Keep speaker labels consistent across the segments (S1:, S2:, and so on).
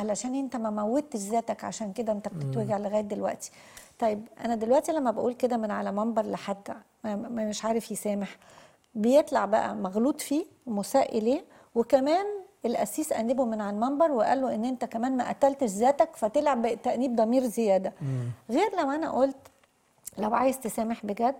S1: علشان انت ما موتش ذاتك عشان كده انت بتتوجع لغايه دلوقتي طيب انا دلوقتي لما بقول كده من على منبر لحد ما ما مش عارف يسامح بيطلع بقى مغلوط فيه ومساء اليه وكمان القسيس انبه من على المنبر وقال له ان انت كمان ما قتلتش ذاتك فطلع بتانيب ضمير زياده غير لو انا قلت لو عايز تسامح بجد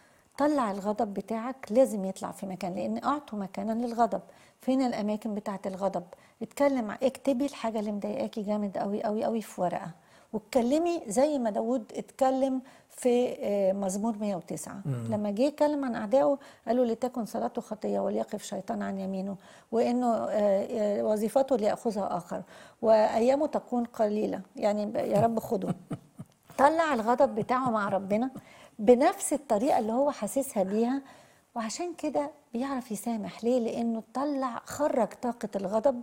S1: طلع الغضب بتاعك لازم يطلع في مكان لان اعطوا مكانا للغضب فين الاماكن بتاعه الغضب اتكلم ع- اكتبي الحاجه اللي مضايقاكي جامد قوي قوي قوي في ورقه واتكلمي زي ما داود اتكلم في آه، مزمور 109 لما جه يتكلم عن اعدائه قالوا لتكن صلاته خطيه وليقف شيطان عن يمينه وانه آه، آه، وظيفته لياخذها اخر وايامه تكون قليله يعني يا رب خده طلع الغضب بتاعه مع ربنا بنفس الطريقه اللي هو حاسسها بيها وعشان كده بيعرف يسامح ليه لانه طلع خرج طاقه الغضب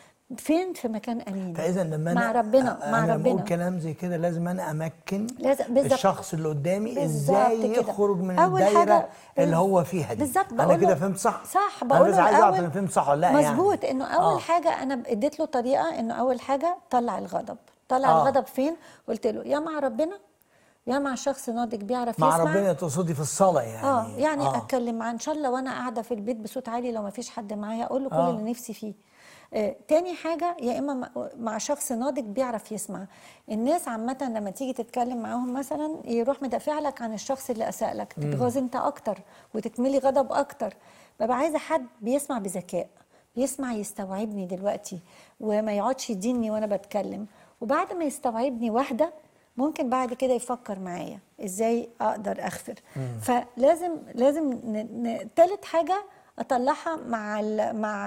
S1: فين في مكان امين
S2: فاذا لما
S1: مع
S2: أنا
S1: ربنا مع
S2: انا بقول
S1: ربنا
S2: كلام زي كده لازم انا امكن
S1: لازم- بالظبط.
S2: الشخص اللي قدامي
S1: بالظبط
S2: ازاي
S1: كده.
S2: يخرج من
S1: أول
S2: الدايره
S1: حاجة-
S2: اللي هو فيها دي
S1: بالظبط
S2: انا
S1: بقول
S2: كده
S1: له-
S2: فهمت صح
S1: صح
S2: انا
S1: بقول
S2: بس
S1: له
S2: عايز اعرف
S1: الأول-
S2: انا فهمت صح ولا لا يعني
S1: مظبوط انه اول
S2: آه.
S1: حاجه انا اديت له طريقه انه اول حاجه طلع الغضب طلع
S2: آه.
S1: الغضب فين قلت له يا مع ربنا يا مع شخص ناضج بيعرف
S2: مع
S1: يسمع
S2: ربنا تقصدي في الصلاه يعني
S1: اه يعني
S2: آه.
S1: اتكلم معاه ان شاء الله وانا قاعده في البيت بصوت عالي لو ما فيش حد معايا اقول له كل
S2: آه.
S1: اللي نفسي فيه آه تاني حاجة يا إما مع- مع شخص ناضج بيعرف يسمع الناس عامة لما تيجي تتكلم معاهم مثلا يروح مدافع لك عن الشخص اللي أساء لك تتغاظ أنت أكتر وتتملي غضب أكتر ببقى عايزة حد بيسمع بذكاء بيسمع يستوعبني دلوقتي وما يقعدش يديني وأنا بتكلم وبعد ما يستوعبني واحدة ممكن بعد كده يفكر معايا ازاي اقدر اغفر فلازم لازم ن... ن... تالت حاجه اطلعها مع ال... مع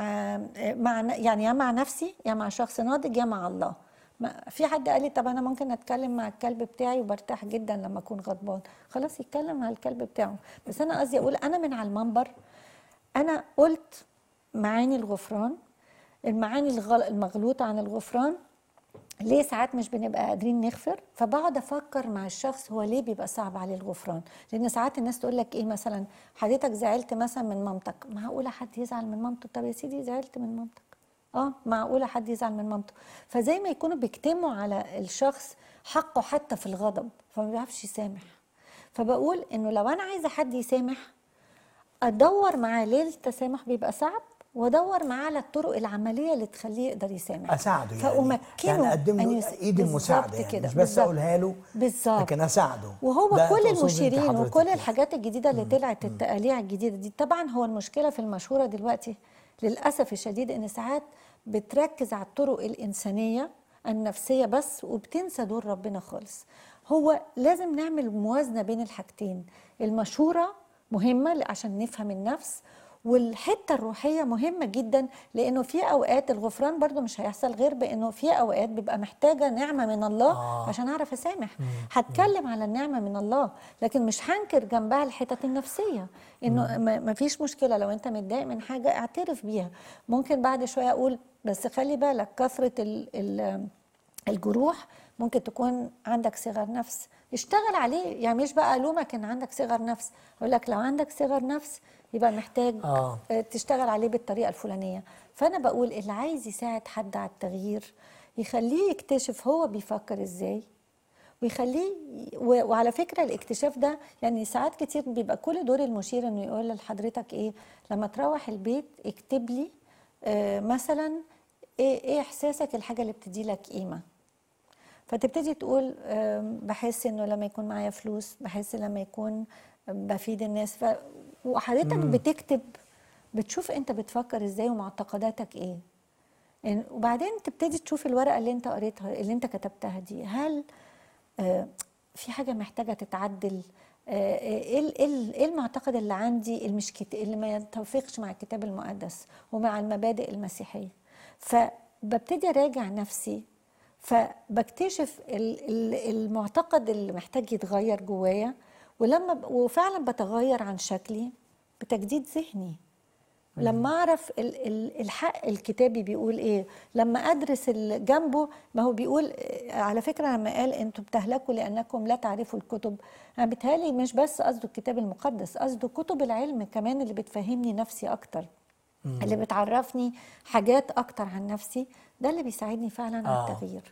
S1: مع يعني يا مع نفسي يا مع شخص ناضج يا مع الله ما في حد قال لي طب انا ممكن اتكلم مع الكلب بتاعي وبرتاح جدا لما اكون غضبان خلاص يتكلم مع الكلب بتاعه بس انا قصدي اقول انا من على المنبر انا قلت معاني الغفران المعاني الغل... المغلوطه عن الغفران ليه ساعات مش بنبقى قادرين نغفر فبقعد افكر مع الشخص هو ليه بيبقى صعب عليه الغفران لان ساعات الناس تقول لك ايه مثلا حضرتك زعلت مثلا من مامتك معقوله حد يزعل من مامته طب يا سيدي زعلت من مامتك اه معقوله حد يزعل من مامته فزي ما يكونوا بيكتموا على الشخص حقه حتى في الغضب فما بيعرفش يسامح فبقول انه لو انا عايزه حد يسامح ادور معاه ليه التسامح بيبقى صعب وادور معاه على الطرق العمليه اللي تخليه يقدر يسامح
S2: اساعده يعني
S1: فامكنه
S2: يعني اقدم
S1: أن
S2: له
S1: يس-
S2: ايد
S1: بالظبط
S2: المساعده يعني
S1: كده،
S2: مش بس
S1: بالظبط.
S2: اقولها له
S1: بالظبط
S2: لكن اساعده
S1: وهو
S2: ده
S1: كل
S2: تقصدي أنت
S1: المشيرين
S2: حضرتك
S1: وكل
S2: يعني.
S1: الحاجات الجديده اللي طلعت التقاليع الجديده دي طبعا هو المشكله في المشوره دلوقتي للاسف الشديد ان ساعات بتركز على الطرق الانسانيه النفسيه بس وبتنسى دور ربنا خالص هو لازم نعمل موازنه بين الحاجتين المشوره مهمه عشان نفهم النفس والحته الروحيه مهمه جدا لانه في اوقات الغفران برضو مش هيحصل غير بانه في اوقات بيبقى محتاجه نعمه من الله
S2: آه.
S1: عشان اعرف اسامح هتكلم على النعمه من الله لكن مش هنكر جنبها الحتت النفسيه انه ما ما فيش مشكله لو انت متضايق من حاجه اعترف بيها ممكن بعد شويه اقول بس خلي بالك كثره ال ال الجروح ممكن تكون عندك صغر نفس اشتغل عليه يعني مش بقى الومك ان عندك صغر نفس اقول لك لو عندك صغر نفس يبقى محتاج
S2: آه.
S1: آه، تشتغل عليه بالطريقه الفلانيه فانا بقول اللي عايز يساعد حد على التغيير يخليه يكتشف هو بيفكر ازاي ويخليه و- وعلى فكره الاكتشاف ده يعني ساعات كتير بيبقى كل دور المشير انه يقول لحضرتك ايه لما تروح البيت اكتب لي آه مثلا ايه ايه احساسك الحاجه اللي بتدي لك قيمه فتبتدي تقول آم، بحس انه لما يكون معايا فلوس بحس لما يكون بفيد الناس ف... وحضرتك بتكتب بتشوف انت بتفكر ازاي ومعتقداتك ايه يعني وبعدين تبتدي تشوف الورقه اللي انت قريتها اللي انت كتبتها دي هل آه، في حاجه محتاجه تتعدل آه، ايه ال- إيه ال- إيه المعتقد اللي عندي اللي مش كت... اللي ما يتوافقش مع الكتاب المقدس ومع المبادئ المسيحيه فببتدي اراجع نفسي فبكتشف ال- ال- المعتقد اللي محتاج يتغير جوايا ولما ب- وفعلا بتغير عن شكلي بتجديد ذهني لما اعرف ال- ال- الحق الكتابي بيقول ايه لما ادرس ال- جنبه ما هو بيقول آه، على فكره لما قال انتم بتهلكوا لانكم لا تعرفوا الكتب انا بيتهيألي مش بس قصده الكتاب المقدس قصده كتب العلم كمان اللي بتفهمني نفسي اكتر اللي بتعرفني حاجات اكتر عن نفسي ده اللي بيساعدني فعلا على
S2: آه.
S1: التغيير